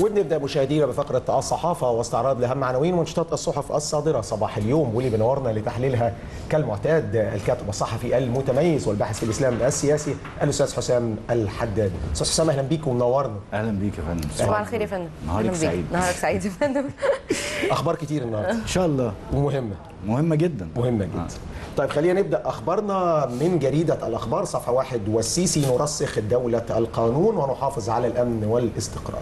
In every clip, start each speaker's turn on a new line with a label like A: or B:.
A: وبنبدا مشاهدينا بفقره الصحافه واستعراض لاهم عناوين ومنشطات الصحف الصادره صباح اليوم واللي بنورنا لتحليلها كالمعتاد الكاتب الصحفي المتميز والباحث في الاسلام السياسي الاستاذ حسام الحداد. استاذ حسام اهلا بيك ومنورنا.
B: اهلا بيك يا فندم
C: صباح الخير يا فندم
B: نهارك
C: أهلاً بيك.
B: سعيد.
C: نهارك سعيد يا فندم
A: اخبار كتير النهارده
B: ان شاء الله
A: ومهمه
B: مهمه جدا
A: مهمه جدا. طيب خلينا نبدا اخبارنا من جريده الاخبار صفحه واحد والسيسي نرسخ دوله القانون ونحافظ على الامن والاستقرار.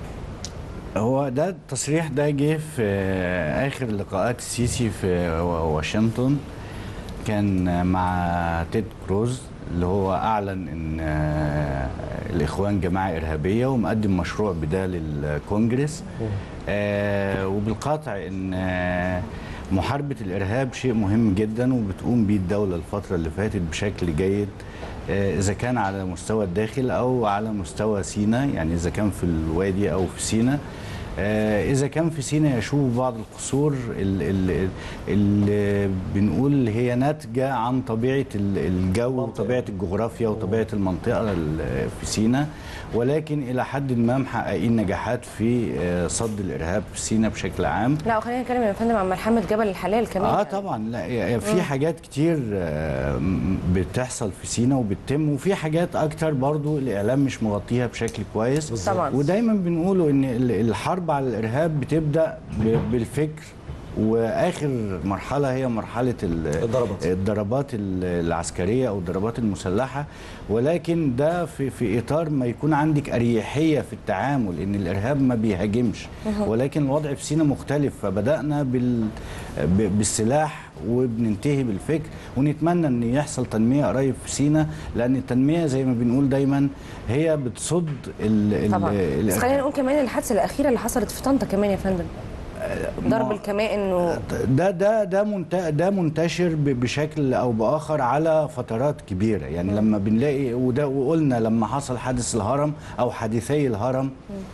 B: هو ده التصريح ده جه في اخر لقاءات السيسي في واشنطن كان مع تيد كروز اللي هو اعلن ان آه، الاخوان جماعه ارهابيه ومقدم مشروع بده للكونجرس آه، وبالقطع ان آه، محاربه الارهاب شيء مهم جدا وبتقوم بيه الدوله الفتره اللي فاتت بشكل جيد آه، اذا كان على مستوى الداخل او على مستوى سينا يعني اذا كان في الوادي او في سينا آه، إذا كان في سينا يشوب بعض القصور ال- ال- اللي بنقول هي ناتجة عن طبيعة ال- الجو وطبيعة الجغرافيا وطبيعة المنطقة ال- في سينا ولكن إلى حد ما محققين نجاحات في آه، صد الإرهاب في سينا بشكل عام
C: لا وخلينا نتكلم يا فندم عن ملحمه جبل الحلال كمان
B: اه طبعا لا يعني في حاجات كتير آه، م- بتحصل في سينا وبتتم وفي حاجات اكتر برضو الاعلام مش مغطيها بشكل كويس
C: طبعا.
B: ودايما بنقوله ان ال- الحرب على الارهاب بتبدا ب- بالفكر واخر مرحله هي مرحله ال-
A: الضربات.
B: الضربات ال- العسكريه او الضربات المسلحه ولكن ده في في اطار ما يكون عندك اريحيه في التعامل ان الارهاب ما بيهاجمش ولكن الوضع في سينا مختلف فبدانا بال ب- بالسلاح وبننتهي بالفكر ونتمنى ان يحصل تنميه قريب في سينا لان التنميه زي ما بنقول دايما هي بتصد ال ال
C: طبعا بس
B: الإرهاب.
C: خلينا نقول كمان الحادثه الاخيره اللي حصلت في طنطا كمان يا فندم ضرب الكمائن و...
B: ده ده ده منت- ده منتشر ب- بشكل او باخر على فترات كبيره يعني لما بنلاقي وده وقلنا لما حصل حادث الهرم او حادثي الهرم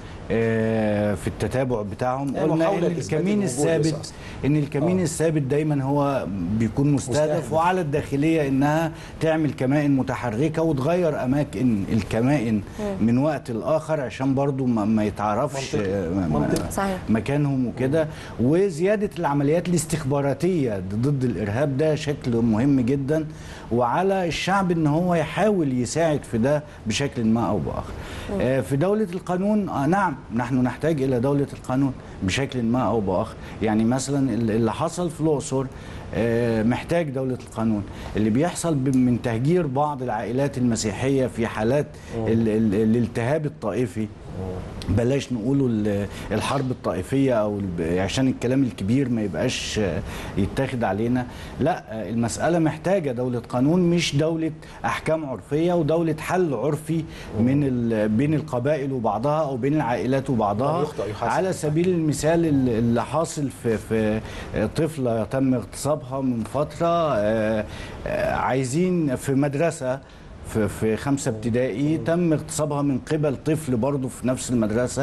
B: آه، في التتابع بتاعهم
A: آه،
B: قلنا
A: محاولة
B: ان
A: لإثبات
B: الكمين
A: الوجود
B: الثابت
A: أساساً.
B: ان الكمين
A: آه.
B: الثابت دايما هو بيكون مستهدف
A: مستهدف.
B: وعلى الداخليه انها تعمل كمائن متحركه وتغير اماكن الكمائن من وقت لاخر عشان برضو ما, ما يتعرفش
A: منطقي.
B: آه، ما- ما-
A: منطقي.
C: صحيح.
B: مكانهم وكده وزياده العمليات الاستخباراتيه ضد الارهاب ده شكل مهم جدا وعلى الشعب ان هو يحاول يساعد في ده بشكل ما او باخر. آه، في دوله القانون آه، نعم نحن نحتاج الى دوله القانون بشكل ما او باخر، يعني مثلا اللي حصل في الاقصر آه، محتاج دولة القانون اللي بيحصل ب- من تهجير بعض العائلات المسيحية في حالات ال- ال- الالتهاب الطائفي بلاش نقوله ال- الحرب الطائفية أو الب- عشان الكلام الكبير ما يبقاش آه، يتاخد علينا لا آه، المسألة محتاجة دولة قانون مش دولة أحكام عرفية ودولة حل عرفي من ال- بين القبائل وبعضها أو بين العائلات وبعضها
A: من يخطئ يحاسب.
B: على سبيل المثال ال- اللي حاصل في في طفلة تم اغتصابها من فترة آه، آه، عايزين في مدرسة في في خمسة ابتدائي تم اغتصابها من قبل طفل برضه في نفس المدرسة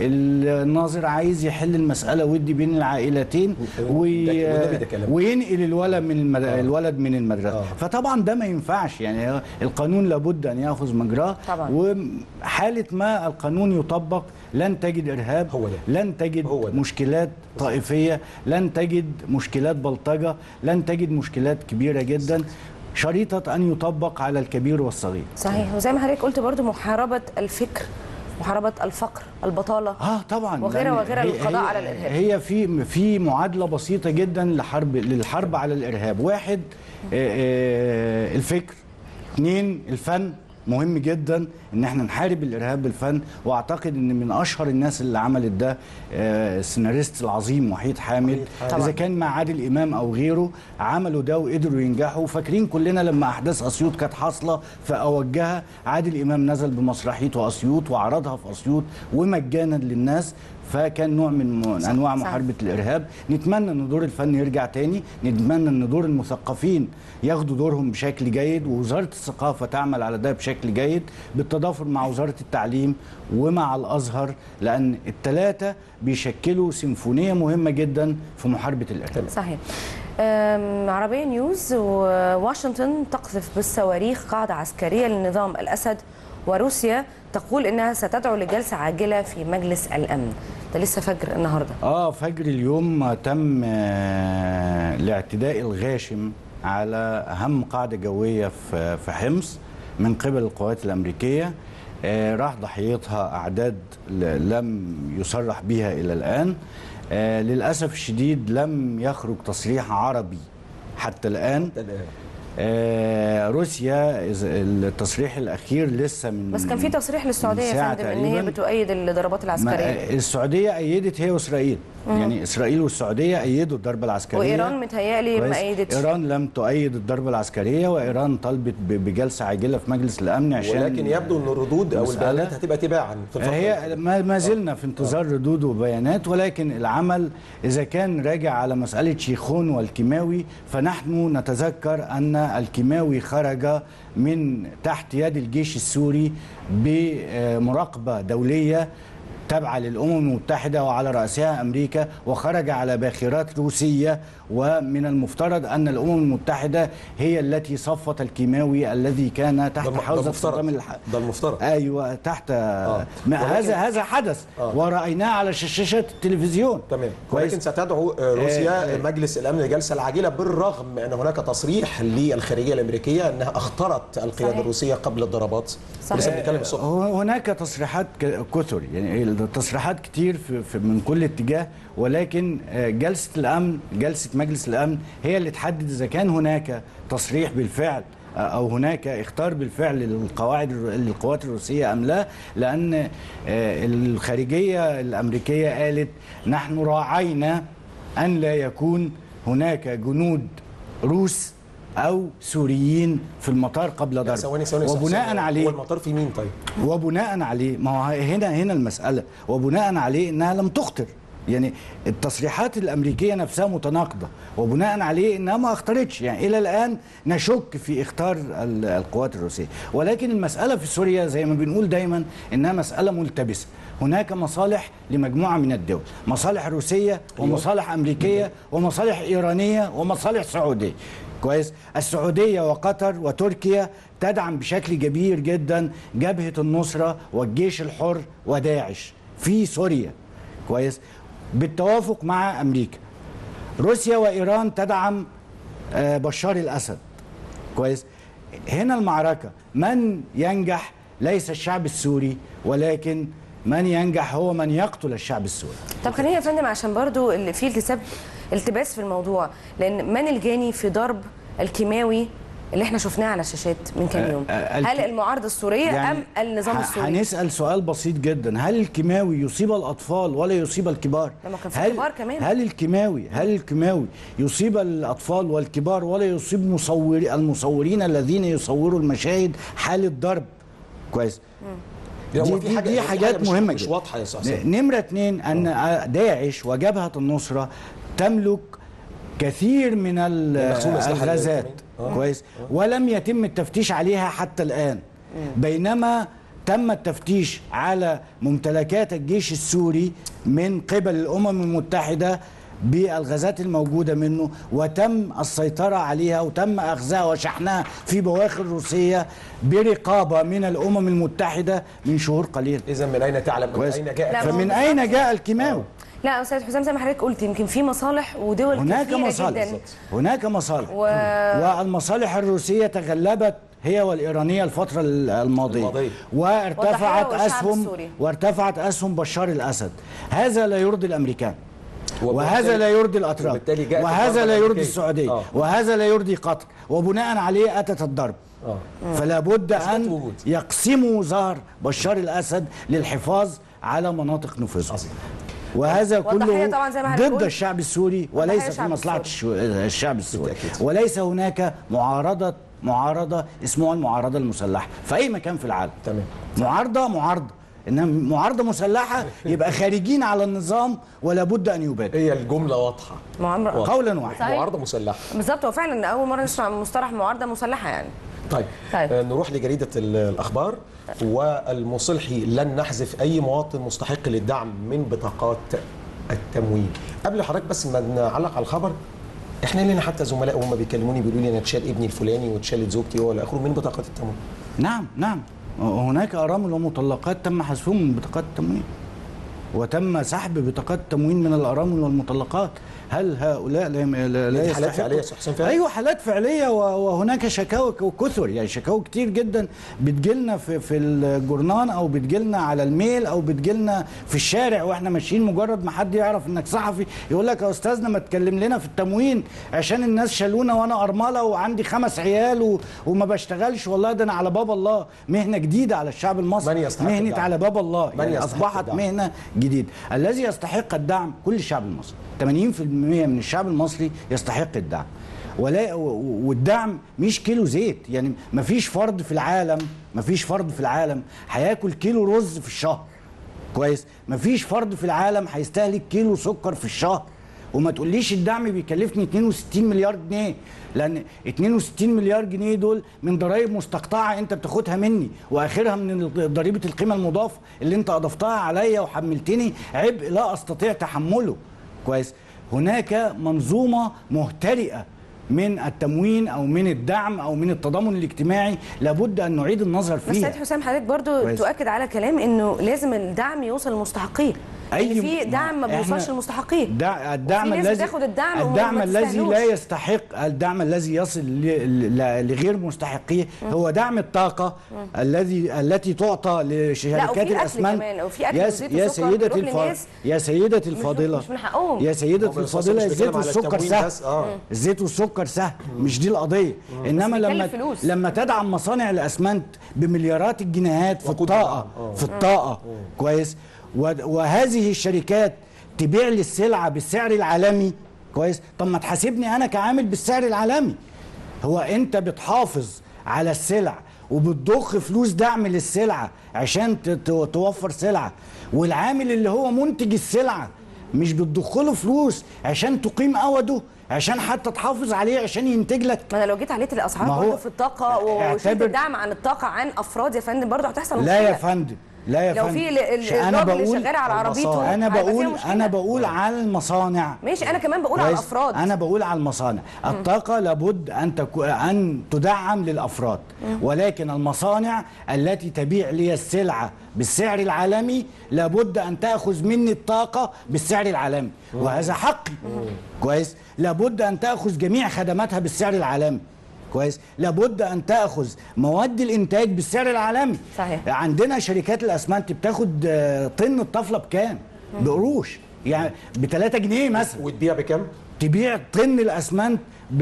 B: الناظر عايز يحل المسألة ودي بين العائلتين وي...
A: ده- والنبي ده كلام.
B: وينقل الولد من المد... الولد من المدرسة
A: آه.
B: فطبعا ده ما ينفعش يعني القانون لابد أن يأخذ مجراه
C: طبعا.
B: وحالة ما القانون يطبق لن تجد إرهاب
A: هو ده.
B: لن تجد
A: هو ده.
B: مشكلات طائفية لن تجد مشكلات بلطجة لن تجد مشكلات كبيرة جدا شريطة أن يطبق على الكبير والصغير
C: صحيح وزي ما حضرتك قلت برضو محاربه الفكر محاربه الفقر البطاله
B: اه طبعا
C: وغيرها
B: لأن
C: وغيرها
B: هي-
C: للقضاء
B: هي-
C: على الإرهاب.
B: هي في في معادله بسيطه جدا لحرب للحرب على الارهاب واحد آه، آه، الفكر اثنين الفن مهم جدا ان احنا نحارب الارهاب بالفن واعتقد ان من اشهر الناس اللي عملت ده آه، السيناريست العظيم وحيد حامد
A: وحيد حامد.
B: اذا
C: طبعاً.
B: كان مع عادل امام او غيره عملوا ده وقدروا ينجحوا فاكرين كلنا لما احداث اسيوط كانت حاصله فاوجها عادل امام نزل بمسرحيته اسيوط وعرضها في اسيوط ومجانا للناس فكان نوع من م- انواع
C: صح.
B: محاربه الارهاب نتمنى ان دور الفن يرجع تاني نتمنى ان دور المثقفين ياخدوا دورهم بشكل جيد ووزاره الثقافه تعمل على ده بشكل جيد بالتضافر مع وزاره التعليم ومع الازهر لان الثلاثه بيشكلوا سيمفونيه مهمه جدا في محاربه الارهاب
C: صحيح أم، عربية نيوز وواشنطن تقذف بالصواريخ قاعدة عسكرية لنظام الأسد وروسيا تقول انها ستدعو لجلسه عاجله في مجلس الامن ده لسه فجر النهارده
B: اه فجر اليوم تم آه، الاعتداء الغاشم على اهم قاعده جويه في في حمص من قبل القوات الامريكيه آه، راح ضحيتها اعداد ل- لم يصرح بها الى الان آه، للاسف الشديد لم يخرج تصريح عربي حتى الان آه، روسيا إذا- التصريح الاخير لسه من
C: بس كان في تصريح للسعوديه
B: من
C: يا
B: ساعة
C: فندم ان هي
B: تقريباً.
C: بتؤيد الضربات العسكريه
B: ما السعوديه ايدت هي واسرائيل يعني اسرائيل والسعوديه ايدوا الضربه العسكريه
C: وايران متهيألي ما
B: كويس؟
C: ايدتش
B: ايران لم تؤيد الضربه العسكريه وايران طلبت ب- بجلسه عاجله في مجلس الامن عشان
A: ولكن يبدو ان الردود او
B: مسألة-
A: البيانات هتبقى تباعا في الفتره
B: هي ما ما زلنا في انتظار ردود وبيانات ولكن العمل اذا كان راجع على مساله شيخون والكيماوي فنحن نتذكر ان الكيماوي خرج من تحت يد الجيش السوري بمراقبه دوليه تابعه للامم المتحده وعلى راسها امريكا وخرج على باخرات روسيه ومن المفترض ان الامم المتحده هي التي صفت الكيماوي الذي كان
A: ده
B: تحت
A: الم- ده
B: حوزه
A: المفترض.
B: صدام الح...
A: ده المفترض
B: ايوه تحت ما
A: ولكن-
B: هذا هذا حدث
A: آه.
B: ورأيناه على شاشات التلفزيون
A: تمام
B: كويس
A: ولكن ستدعو آه، روسيا
B: آه،
A: مجلس الامن لجلسه العاجله بالرغم من ان هناك تصريح للخارجيه الامريكيه انها اخترت القياده
C: صحيح.
A: الروسيه قبل الضربات
C: صحيح.
A: لسه بنتكلم الصبح
B: هو- هناك تصريحات ك- كثر يعني التصريحات كتير في في من كل اتجاه ولكن آه، جلسه الامن جلسه مجلس الامن هي اللي تحدد اذا كان هناك تصريح بالفعل آه، او هناك اختار بالفعل للقواعد الر- للقوات الروسيه ام لا لان آه، الخارجيه الامريكيه قالت نحن راعينا ان لا يكون هناك جنود روس او سوريين في المطار قبل ضرب
A: ثواني ثواني
B: وبناء
A: ثواني.
B: عليه
A: هو المطار في مين طيب؟
B: وبناء عليه ما هو هنا هنا المسألة وبناء عليه انها لم تخطر يعني التصريحات الامريكيه نفسها متناقضه وبناء عليه انها ما اختارتش يعني الى الان نشك في اختار ال- القوات الروسيه ولكن المساله في سوريا زي ما بنقول دايما انها مساله ملتبسه هناك مصالح لمجموعه من الدول مصالح روسيه ومصالح امريكيه ومصالح ايرانيه ومصالح سعوديه كويس السعوديه وقطر وتركيا تدعم بشكل كبير جدا جبهه النصره والجيش الحر وداعش في سوريا كويس بالتوافق مع امريكا روسيا وايران تدعم آه، بشار الاسد كويس هنا المعركه من ينجح ليس الشعب السوري ولكن من ينجح هو من يقتل الشعب السوري
C: طب خلينا يا فندم عشان برضو اللي في التساب التباس في الموضوع لان من الجاني في ضرب الكيماوي اللي احنا شفناه على الشاشات من كام يوم
B: آه، الك-
C: هل المعارضه السوريه ام النظام
B: ه-
C: السوري
B: هنسال سؤال بسيط جدا هل الكيماوي يصيب الاطفال ولا يصيب الكبار
C: لما كان في
B: هل
C: كبار كمان.
B: هل الكيماوي هل الكيماوي يصيب الاطفال والكبار ولا يصيب مصوري المصورين الذين يصوروا المشاهد حاله ضرب كويس
A: هو
B: دي,
A: في
B: دي,
A: حاجة-
B: دي
A: في
B: حاجات
A: حاجة مش-
B: مهمه
A: مش
B: جدا.
A: واضحة يا أستاذ حسين.
B: نمره اتنين ان داعش وجبهه النصره تملك كثير من ال-
A: مخزون أسلحة
B: الغازات
A: كمان. آه.
B: كويس ولم يتم التفتيش عليها حتى الان بينما تم التفتيش على ممتلكات الجيش السوري من قبل الامم المتحده بالغازات الموجوده منه وتم السيطره عليها وتم اخذها وشحنها في بواخر روسيه برقابه من الامم المتحده من شهور قليله
A: اذا من اين تعلم من
B: كويس
A: اين جاء
C: لا، ما هو
B: فمن
C: بالظبط.
B: اين جاء الكيماوي
C: لا استاذ حسام زي ما حضرتك قلت يمكن في مصالح ودول
B: هناك
C: كثيره
B: مصالح
C: جدا
B: هناك مصالح
C: و...
B: والمصالح الروسية تغلبت هي والإيرانية الفترة الماضية,
A: الماضية.
B: وارتفعت
C: والضحية والشعب
B: أسهم
C: السوري.
B: وارتفعت أسهم بشار الأسد هذا لا يرضي الأمريكان
A: وبالتالي-
B: وهذا لا يرضي الأتراك
A: وبالتالي جاءت
B: وهذا
A: الضربة
B: لا يرضي
A: الأمريكية.
B: السعودية
A: آه.
B: وهذا لا يرضي قطر وبناء عليه أتت الضرب
A: اه
B: فلا بد أن
A: وجود.
B: يقسموا ظهر بشار الأسد للحفاظ على مناطق نفوذه
A: عظيم.
B: وهذا
C: والضحية
B: كله
C: طبعاً زي ما حضرتك
B: ضد
C: قلت.
B: الشعب السوري
C: والضحية
B: وليس في
C: الشعب
B: مصلحة
C: السوري.
B: الشو- الشعب السوري
A: بالتأكيد.
B: وليس هناك معارضة معارضة اسمها المعارضة المسلحة في أي مكان في العالم
A: تمام.
B: معارضة معارضة إنما معارضة مسلحة يبقى خارجين على النظام ولا بد أن يبادر
A: هي الجمله واضحه
C: معامرة
A: واضح.
B: قولا واحدا
C: صحيح.
A: معارضه مسلحه
C: بالظبط هو فعلا اول مره نسمع مصطلح معارضه مسلحه يعني
A: طيب,
C: طيب.
A: آه نروح لجريده ال- الاخبار والمصلحي لن نحذف اي مواطن مستحق للدعم من بطاقات التموين قبل حضرتك بس ما نعلق على الخبر احنا لنا حتى زملاء هم بيكلموني بيقولوا لي انا اتشال ابني الفلاني واتشالت زوجتي والى اخره من بطاقات التموين
B: نعم نعم هناك ارامل ومطلقات تم حذفهم من بطاقات التموين وتم سحب بطاقات التموين من الارامل والمطلقات هل هؤلاء لا لا, لا
A: دي حالات
B: يستحقوا-
A: فعلية يا أستاذ حسام فعلا؟
B: ايوه حالات فعليه و- وهناك شكاوى كثر يعني شكاوى كتير جدا بتجيلنا في في الجورنان او بتجيلنا على الميل او بتجيلنا في الشارع واحنا ماشيين مجرد ما حد يعرف انك صحفي يقول لك يا استاذنا ما تكلم لنا في التموين عشان الناس شالونا وانا ارمله وعندي خمس عيال و... وما بشتغلش والله ده انا على باب الله مهنه جديده على الشعب المصري
A: من يستحق
B: مهنه
A: الدعم؟
B: على باب الله
A: من
B: يعني
A: يستحق
B: اصبحت
A: الدعم؟
B: مهنه جديده الذي يستحق الدعم كل الشعب المصري 80% من الشعب المصري يستحق الدعم ولا و- والدعم مش كيلو زيت يعني مفيش فرد في العالم مفيش فرد في العالم هياكل كيلو رز في الشهر كويس مفيش فرد في العالم هيستهلك كيلو سكر في الشهر وما تقوليش الدعم بيكلفني 62 مليار جنيه لان 62 مليار جنيه دول من ضرائب مستقطعه انت بتاخدها مني واخرها من ضريبه القيمه المضافه اللي انت اضفتها عليا وحملتني عبء لا استطيع تحمله كويس هناك منظومه مهترئه من التموين او من الدعم او من التضامن الاجتماعي لابد ان نعيد النظر
C: بس
B: فيها
C: سيد حسام حضرتك برضو
B: كويس.
C: تؤكد على كلام انه لازم الدعم يوصل للمستحقين
B: أي-
C: أي في دعم ما
B: إحنا-
C: بيوصلش للمستحقين
B: دع- الدعم
C: وفي ناس
B: الذي
C: بتاخد الدعم وما-
B: الدعم
C: ما
B: الذي
C: تستاهلوش.
B: لا يستحق الدعم الذي يصل ل- ل- لغير مستحقيه هو دعم الطاقه الذي التي تعطى لشركات
C: وفي أكل
B: الاسمنت
C: كمان، وفي أكل
B: يا
C: وزيت
B: يا
C: وسكر
B: سيدتي
C: بيروح
B: الف...
C: للناس
B: يا سيدتي الفاضله
C: مش من حقهم.
B: يا
A: هو
B: سيدتي
A: بالأساس
B: الفاضله
A: مش
B: الزيت
A: بيتكلم على
B: والسكر
A: التموين
B: سهل
A: بس، آه.
B: الزيت والسكر سهل مش دي القضيه انما
C: بيكلف
B: لما
C: فلوس.
B: لما تدعم مصانع الاسمنت بمليارات الجنيهات في
A: وقود
B: الطاقه
A: الدعم. آه.
B: في الطاقه كويس و- وهذه الشركات تبيع لي السلعه بالسعر العالمي كويس طب ما تحاسبني انا كعامل بالسعر العالمي هو انت بتحافظ على السلع وبتضخ فلوس دعم للسلعه عشان ت- ت- توفر سلعه والعامل اللي هو منتج السلعه مش بتضخ له فلوس عشان تقيم اوده عشان حتى تحافظ عليه عشان ينتج لك
C: ما انا لو جيت عليت الاسعار
B: ما هو
C: برضه في الطاقه وشلت
B: اعتبر-
C: الدعم عن الطاقه عن افراد يا فندم برضه هتحصل
B: لا يا
C: مشكلة.
B: فندم لا يا
C: لو
B: فندم
C: في ال- ال-
B: ش- انا
C: الراجل اللي
B: بقول
C: شغال على عربيته
B: انا
C: هيبقى فيها
B: بقول
C: مشكلة.
B: انا بقول على المصانع
C: ماشي انا كمان بقول على
B: كويس؟
C: الافراد
B: انا بقول على المصانع الطاقه لابد ان تكو ان تدعم للافراد ولكن المصانع التي تبيع لي السلعه بالسعر العالمي لابد ان تاخذ مني الطاقه بالسعر العالمي وهذا حقي كويس لابد ان تاخذ جميع خدماتها بالسعر العالمي كويس لابد ان تاخذ مواد الانتاج بالسعر العالمي
C: صحيح.
B: عندنا شركات الاسمنت بتاخد آه، طن الطفله بكام بقروش يعني ب 3 جنيه مثلا
A: وتبيع بكام؟
B: تبيع طن الاسمنت ب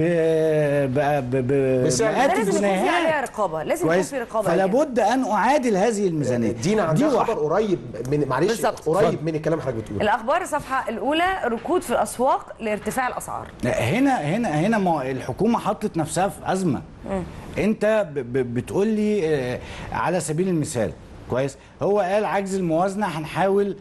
B: ب ب ب
A: بسعر.
B: بمئات
C: ده لازم يكون في
B: الجنيهات.
C: عليها رقابه لازم يكون
B: كويس
C: في رقابه
B: فلا
C: عليها.
B: بد ان اعادل هذه الميزانيه
A: دينا عندها
B: دي
A: خبر
B: واحدة.
A: قريب من معلش
C: بالظبط.
A: قريب
B: اتفضل.
A: من الكلام اللي حضرتك بتقوله
C: الاخبار الصفحه الاولى ركود في الاسواق لارتفاع الاسعار
B: هنا هنا هنا ما الحكومه حطت نفسها في ازمه انت ب- ب- بتقول لي آه، على سبيل المثال كويس هو قال عجز الموازنه هنحاول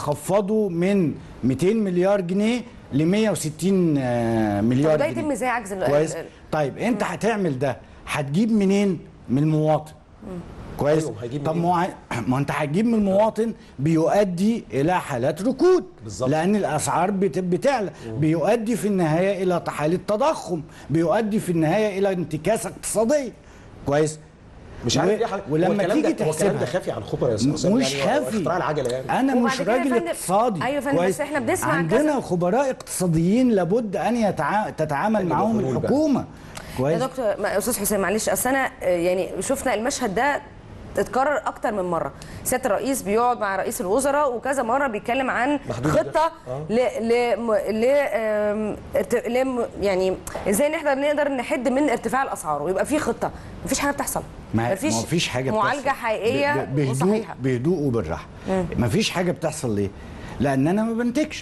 B: نخفضه من 200 مليار جنيه ل 160 آه، مليار
C: طب ده
B: جنيه
C: يتم ازاي عجز ال-
B: كويس
C: ال-
B: طيب انت هتعمل ده هتجيب منين من المواطن كويس
A: أيوه، هيجيب
B: طب
A: منين؟
B: ما هو- ما انت هتجيب من المواطن بيؤدي الى حالات ركود
A: بالظبط.
B: لان الاسعار بت- بتعلى بيؤدي في النهايه الى حاله تضخم بيؤدي في النهايه الى انتكاسه اقتصاديه كويس
A: مش عارف
B: و-
A: ليه حضرتك- هو
B: ولما
A: الكلام
B: تيجي
A: ده- هو الكلام ده
B: تحسبها
A: خافي عن خبراء يا استاذ حسام
B: مش
A: يعني هو
B: خافي
A: اختراع العجله يعني
B: انا
C: وبعد
B: مش
C: كده يا
B: راجل
C: فندم-
B: اقتصادي
C: أيوة يا فندم،
B: كويس؟
C: بس إحنا بنسمع
B: عندنا
C: كذا.
B: خبراء اقتصاديين لابد ان يتع... تتعامل
A: اللي
B: معاهم
A: بيقولوا بقى.
B: الحكومه
C: يا
B: كويس
C: دكتور ما- استاذ حسام معلش اصل انا آه، يعني شفنا المشهد ده اتكرر اكتر من مره سياده الرئيس بيقعد مع رئيس الوزراء وكذا مره بيتكلم عن
A: محدود
C: خطه
A: آه.
C: ل ل م- ل آم، ارت- ل م- يعني ازاي نقدر نقدر نحد من ارتفاع الاسعار ويبقى في خطه مفيش حاجه بتحصل
B: ما مفيش, ما فيش حاجه
C: معالجه
B: بتحصل.
C: حقيقيه
B: ب- ب- بهدوء
C: وصحيحه
B: بهدوء وبالراحه ما فيش حاجه بتحصل ليه لان انا ما بنتجش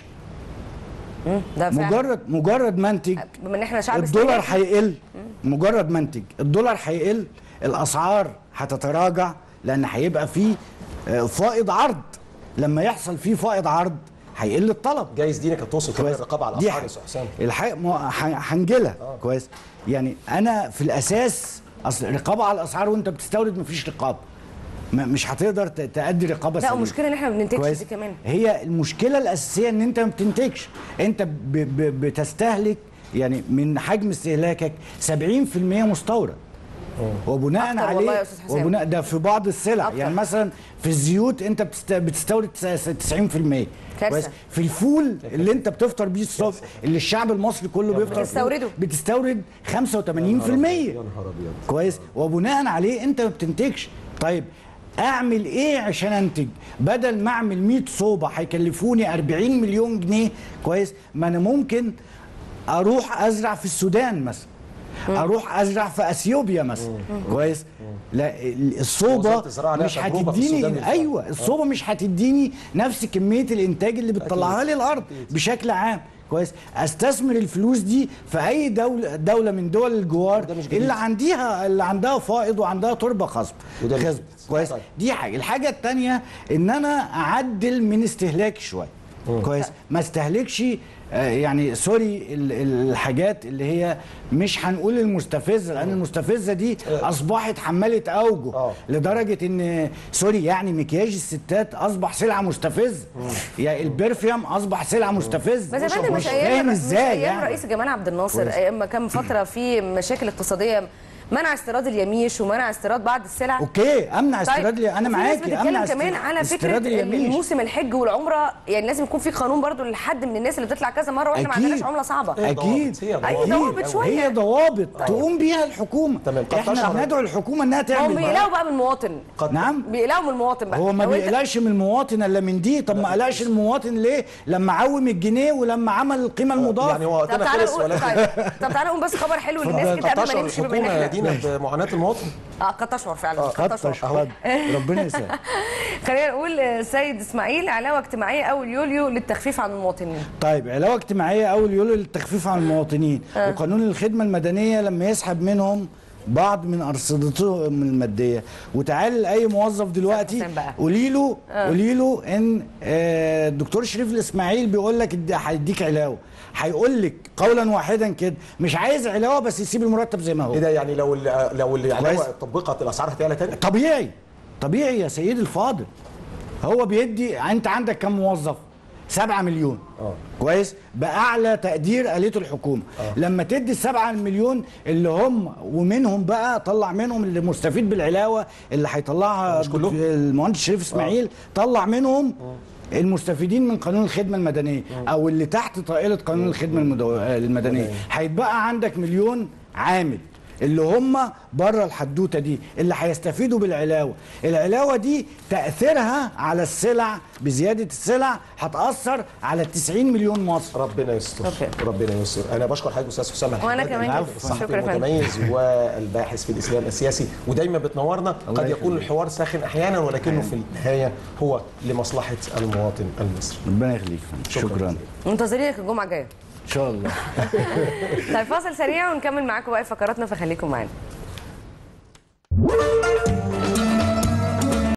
C: ده فعلا
B: مجرد مجرد ما انتج
C: بما ان احنا شعب
B: الدولار
C: استهلاكي.
B: هيقل مجرد ما انتج الدولار هيقل الاسعار هتتراجع لان هيبقى فيه آه، فائض عرض لما يحصل فيه فائض عرض هيقل الطلب
A: جايز دينا كانت توصل كمان
B: كويس
A: الرقابه على
B: دي
A: الاسعار يا
B: حاجة.
A: استاذ حسام
B: الحقيقه ما هو ح- هنجلها كويس يعني انا في الاساس اصل رقابه على الاسعار وانت بتستورد مفيش رقابه ما- مش هتقدر ت- تأدي رقابه
C: لا
B: سليمة.
C: ومشكله ان احنا ما بننتجش
B: كويس
C: دي كمان
B: هي المشكله الاساسيه ان انت ما بتنتجش انت ب ب بتستهلك يعني من حجم استهلاكك 70% مستورد وبناء
C: أكتر
B: عليه
C: والله يا أستاذ حسام.
B: وبناء ده في بعض السلع
C: أكتر.
B: يعني مثلا في الزيوت انت بتست- بتستورد 90%
C: كارثة.
B: كويس في الفول اللي انت بتفطر بيه الصبح اللي الشعب المصري كله بيفطر فيه،
C: بتستورده.
B: بتستورد 85%
A: يا نهار ابيض
B: كويس وبناء عليه انت ما بتنتجش طيب اعمل ايه عشان انتج بدل ما اعمل 100 صوبه هيكلفوني 40 مليون جنيه كويس ما انا ممكن اروح ازرع في السودان مثلا اروح ازرع في اثيوبيا مثلا كويس لا ال- الصوبه
A: وزارة الزراعة لها
B: مش
A: تجربة في السودان
B: هتديني
A: بالفعل.
B: ايوه الصوبه مش هتديني نفس كميه الانتاج اللي بتطلعها لي الارض بشكل عام كويس استثمر الفلوس دي في اي دوله دوله من دول الجوار
A: وده مش جديد.
B: اللي عندها اللي عندها فائض وعندها تربه خصب
A: وده مش
B: خصب
A: جديد.
B: كويس
A: طيب.
B: دي حاجه الحاجه الثانيه ان انا اعدل من استهلاكي شويه كويس ما استهلكش آه، يعني سوري ال- ال- الحاجات اللي هي مش هنقول المستفزه لان المستفزه دي اصبحت حماله اوجه
A: آه.
B: لدرجه ان سوري يعني مكياج الستات اصبح سلعه مستفزه يعني البرفيوم اصبح سلعه مستفزه
C: بس يا فندم مش ايام
B: فاهم
C: مش
B: ازاي
C: ايام
B: يعني
C: رئيس جمال عبد الناصر
B: كويس.
C: ايام ما كان فتره في مشاكل اقتصاديه منع استيراد اليميش ومنع استيراد بعض السلع
B: اوكي امنع استيراد لي انا
C: وفي ناس
B: معاكي
C: بتتكلم
B: امنع
C: كمان على فكره
B: استيراد اليميش
C: موسم الحج والعمره يعني لازم يكون في قانون برضو لحد من الناس اللي بتطلع كذا مره واحنا ما
B: أكيد.
C: عندناش عمله صعبه
A: هي
B: اكيد
A: ضوابط، هي
C: أيوة،
A: ضوابط.
C: ضوابط
A: أوي.
C: شوية.
B: هي ضوابط تقوم بيها الحكومه
A: تمام، قد
B: احنا
A: تشعر-
B: بندعو الحكومه انها
C: هم
B: تعمل
C: بيقلقوا
B: ده.
C: بقى من المواطن
A: قد
B: نعم
C: بيقلقوا من المواطن بقى
B: هو ما
C: لو أنت-
B: بيقلقش من المواطن الا من دي طب ما قلقش المواطن ليه لما عوم الجنيه ولما عمل القيمه المضافه
A: يعني هو
C: طب
A: وقتنا
C: تعالى
A: خلص
C: نقول
A: ولكن
C: طيب طب تعالى نقول بس خبر حلو للناس
B: اتفضل.
C: كده قبل
A: قد
C: ما
A: تشعر
C: نمشي بما ان
A: الحكومه
C: احنا
A: دينا بمعاناه المواطن
C: اه قد تشعر فعلا قد
B: خد
C: تشعر
B: خد ربنا يسهل
C: خلينا نقول آه، سيد اسماعيل علاوه اجتماعيه اول يوليو للتخفيف عن المواطنين
B: طيب علاوه اجتماعيه اول يوليو للتخفيف عن المواطنين وقانون الخدمه المدنيه لما يسحب منهم بعض من ارصدتهم الماديه وتعالي لاي موظف دلوقتي
C: حسام بقى.
B: قولي له قولي له ان آه، الدكتور شريف الاسماعيل بيقول لك ادي- هيديك علاوه هيقول لك قولا واحدا كده مش عايز علاوه بس يسيب المرتب زي ما هو
A: ايه ده يعني لو ال- لو ال- يعني
B: كويس.
A: هو طبقت الاسعار هتعلى تاني
B: طبيعي طبيعي يا سيدي الفاضل هو بيدي انت عندك كم موظف 7 مليون
A: آه.
B: كويس باعلى تقدير قالته الحكومه
A: آه.
B: لما تدي السبعة مليون اللي هم ومنهم بقى طلع منهم اللي مستفيد بالعلاوه اللي هيطلعها
A: مش كلهم؟
B: المهندس شريف اسماعيل طلع منهم المستفيدين من قانون الخدمه المدنيه او اللي تحت طائله قانون الخدمه المدو... المدنيه هيتبقى عندك مليون عامل اللي هم بره الحدوته دي اللي هيستفيدوا بالعلاوه العلاوه دي تاثيرها على السلع بزياده السلع هتاثر على 90 مليون مصري
A: ربنا يستر
C: ربنا.
A: ربنا يستر انا بشكر حضرتك استاذ حسام
C: وأنا
A: الحداد،
C: كمان
A: العفو،
C: جدا.
A: الصحفي
C: شكرا يا فندم.
A: المتميز والباحث في الاسلام السياسي ودايما بتنورنا قد
B: الله
A: يكون
B: يخليك.
A: الحوار ساخن احيانا ولكنه في النهايه هو لمصلحه المواطن المصري
B: ربنا يخليك يا فندم.
A: شكراً
B: شكرا
A: جزيلاً.
C: منتظرينك الجمعه الجايه
B: ان شاء الله
C: طيب فاصل سريع ونكمل معاكم باقي فقراتنا فخليكم معانا